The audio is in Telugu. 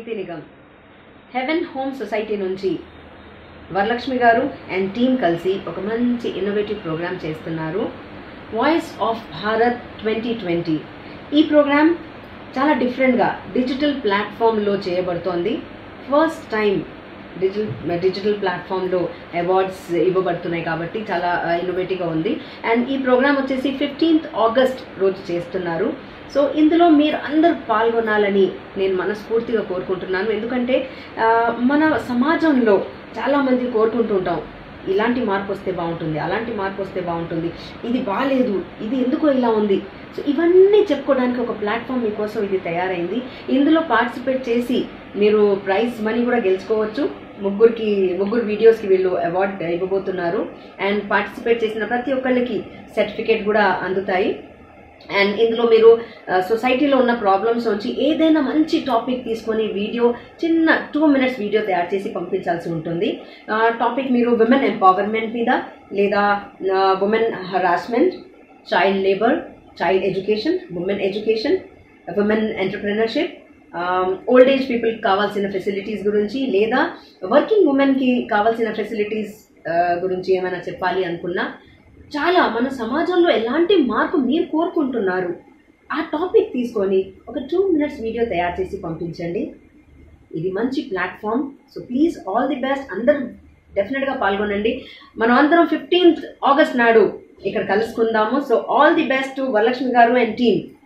శక్తి నిగమ్ హెవెన్ హోమ్ సొసైటీ నుంచి వరలక్ష్మి గారు అండ్ టీమ్ కలిసి ఒక మంచి ఇన్నోవేటివ్ ప్రోగ్రామ్ చేస్తున్నారు voice of Bharat twenty twenty ఈ ప్రోగ్రామ్ చాలా డిఫరెంట్గా డిజిటల్ ప్లాట్ఫామ్లో చేయబడుతోంది ఫస్ట్ టైం డిజిటల్ డిజిటల్ ప్లాట్ఫామ్లో అవార్డ్స్ ఇవ్వబడుతున్నాయి కాబట్టి చాలా ఇన్నోవేటివ్గా ఉంది అండ్ ఈ ప్రోగ్రామ్ వచ్చేసి ఫిఫ్టీన్త్ ఆగస్ట్ రోజు చేస్తున్నారు సో ఇందులో మీరు అందరు పాల్గొనాలని నేను మనస్ఫూర్తిగా కోరుకుంటున్నాను ఎందుకంటే ఆ, మన సమాజంలో చాలామంది కోరుకుంటుంటాం ఇలాంటి మార్పు వస్తే బాగుంటుంది అలాంటి మార్పు వస్తే బాగుంటుంది ఇది బాగాలేదు ఇది ఎందుకో ఇలా ఉంది సో ఇవన్నీ చెప్పుకోవడానికి ఒక ప్లాట్ఫామ్ మీకోసం ఇది తయారైంది ఇందులో పార్టిసిపేట్ చేసి మీరు ప్రైజ్ మనీ కూడా గెలుచుకోవచ్చు ముగ్గురికి ముగ్గురు వీడియోస్కి వీళ్ళు అవార్డ్ ఇవ్వబోతున్నారు అండ్ పార్టిసిపేట్ చేసిన ప్రతి ఒక్కళ్ళకి సర్టిఫికేట్ కూడా అందుతాయి అండ్ ఇందులో మీరు సొసైటీలో ఉన్న ప్రాబ్లమ్స్ నుంచి ఏదైనా మంచి టాపిక్ తీసుకొని వీడియో చిన్న టూ మినిట్స్ వీడియో తయారు చేసి పంపించాల్సి ఉంటుంది టాపిక్ మీరు విమెన్ ఎంపవర్మెంట్ మీద లేదా women harassment child labour child education women education women entrepreneurship old age పీపుల్కి కావాల్సిన ఫెసిలిటీస్ గురించి లేదా వర్కింగ్ ఉమెన్కి కావాల్సిన ఫెసిలిటీస్ గురించి ఏమైనా చెప్పాలి అనుకున్నా చాలా మన సమాజంలో ఎలాంటి మార్పు మీరు కోరుకుంటున్నారు ఆ టాపిక్ తీసుకొని ఒక టూ మినిట్స్ వీడియో తయారు చేసి పంపించండి ఇది మంచి platform so please all the best అందరూ డెఫినెట్గా పాల్గొనండి మనం అందరం ఫిఫ్టీన్త్ ఆగస్ట్ నాడు ఇక్కడ కలుసుకుందాము so all the best to Varalakshmi garu and team